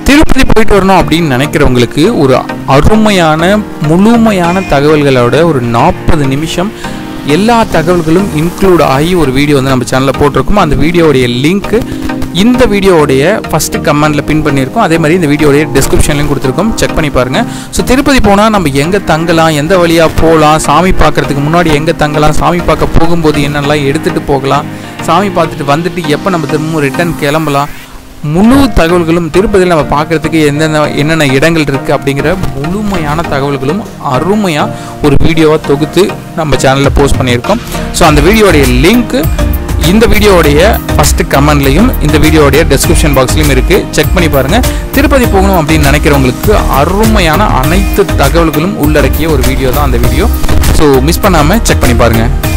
திருப்பதி போயிட்டு வரணும் அப்படின்னு நினைக்கிறவங்களுக்கு ஒரு அருமையான முழுமையான தகவல்களோட ஒரு நாற்பது நிமிஷம் எல்லா தகவல்களும் இன்க்ளூட் ஆகி ஒரு வீடியோ வந்து நம்ம சேனலில் போட்டிருக்கோம் அந்த வீடியோவுடைய லிங்க்கு இந்த வீடியோவுடைய ஃபஸ்ட்டு கமெண்டில் பின் பண்ணியிருக்கோம் அதே மாதிரி இந்த வீடியோடைய டிஸ்கிரிப்ஷன்லையும் கொடுத்துருக்கோம் செக் பண்ணி பாருங்கள் ஸோ திருப்பதி போனால் நம்ம எங்கே தங்கலாம் எந்த வழியாக போகலாம் சாமி பார்க்குறதுக்கு முன்னாடி எங்கே தங்கலாம் சாமி பார்க்க போகும்போது என்னெல்லாம் எடுத்துகிட்டு போகலாம் சாமி பார்த்துட்டு வந்துட்டு எப்போ நம்ம திரும்பவும் ரிட்டர்ன் கிளம்பலாம் முழு தகவல்களும் திருப்பதியில் நம்ம பார்க்குறதுக்கு எந்தெந்த என்னென்ன இடங்கள் இருக்குது அப்படிங்கிற முழுமையான தகவல்களும் அருமையாக ஒரு வீடியோவாக தொகுத்து நம்ம சேனலில் போஸ்ட் பண்ணியிருக்கோம் ஸோ அந்த வீடியோடைய லிங்க்கு இந்த வீடியோவுடைய ஃபஸ்ட்டு கமெண்ட்லையும் இந்த வீடியோவுடைய டிஸ்கிரிப்ஷன் பாக்ஸ்லையும் இருக்குது செக் பண்ணி பாருங்கள் திருப்பதி போகணும் அப்படின்னு நினைக்கிறவங்களுக்கு அருமையான அனைத்து தகவல்களும் உள்ளடக்கிய ஒரு வீடியோ தான் அந்த வீடியோ ஸோ மிஸ் பண்ணாமல் செக் பண்ணி பாருங்கள்